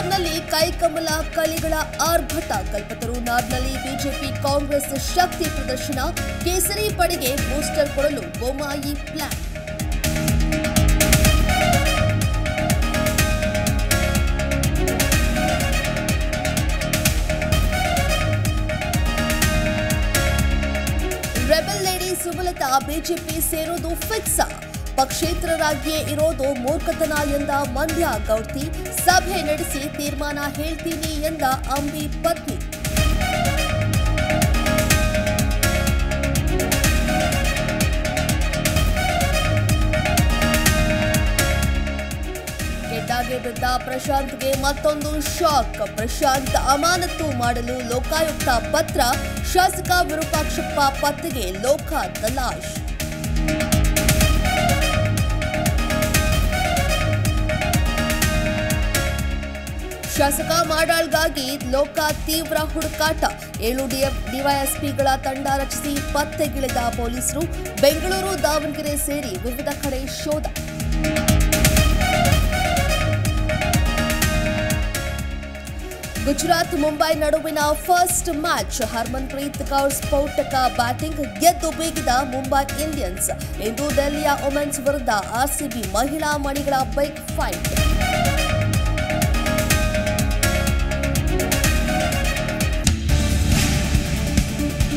ಬೆಂಗಳೂರಿನಲ್ಲಿ ಕೈಕಮಲ ಕಲಿಗಳ ಆರ್ಭಟ ಕಲ್ಪತರು ನಾಡ್ನಲ್ಲಿ ಬಿಜೆಪಿ ಕಾಂಗ್ರೆಸ್ ಶಕ್ತಿ ಪ್ರದರ್ಶನ ಕೇಸರಿ ಪಡೆಗೆ ಬೂಸ್ಟರ್ ಕೊಡಲು Bommai plan rebel lady Sumalatha BJP ಸೇರೋದು ಫಿಕ್ಸ್ ಪಕ್ಷೇತರರಾಗಿಯೇ ಇರೋದು ಮೂರ್ಖತನ ಎಂದ ಮಂಡ್ಯ ಗೌಡ್ತಿ ಸಭೆ ನಡೆಸಿ ತೀರ್ಮಾನ ಹೇಳ್ತೀನಿ ಎಂದ ಅಂಬಿ ಪತ್ನಿ ಗೆಡ್ಡಾಗೆ ಬಿದ್ದ ಪ್ರಶಾಂತ್ಗೆ ಮತ್ತೊಂದು ಶಾಕ್ ಪ್ರಶಾಂತ್ ಅಮಾನತು ಮಾಡಲು ಲೋಕಾಯುಕ್ತ ಪತ್ರ ಶಾಸಕ ವಿರೂಪಾಕ್ಷಪ್ಪ ಪತ್ತೆಗೆ ಲೋಕ ತಲಾಶ್ ಶಾಸಕ ಮಾಡಾಳ್ಗಾಗಿ ಲೋಕ ತೀವ್ರ ಹುಡುಕಾಟ ಏಳು ಡಿಎಫ್ ಡಿವೈಎಸ್ಪಿಗಳ ತಂಡ ರಚಿಸಿ ಪತ್ತೆಗಿಳಿದ ಪೊಲೀಸರು ಬೆಂಗಳೂರು ದಾವಣಗೆರೆ ಸೇರಿ ವಿವಿಧ ಕಡೆ ಶೋಧ ಗುಜರಾತ್ ಮುಂಬೈ ನಡುವಿನ ಫಸ್ಟ್ ಮ್ಯಾಚ್ ಹರ್ಮನ್ಪ್ರೀತ್ ಕೌರ್ ಸ್ಫೋಟಕ ಬ್ಯಾಟಿಂಗ್ ಗೆದ್ದು ಬೀಗಿದ ಮುಂಬೈ ಇಂಡಿಯನ್ಸ್ ಇಂದು ದೆಹಲಿಯ ವುಮೆನ್ಸ್ ವಿರುದ್ಧ ಆರ್ಸಿಬಿ ಮಹಿಳಾ ಮಣಿಗಳ ಬಿಗ್ ಫೈಟ್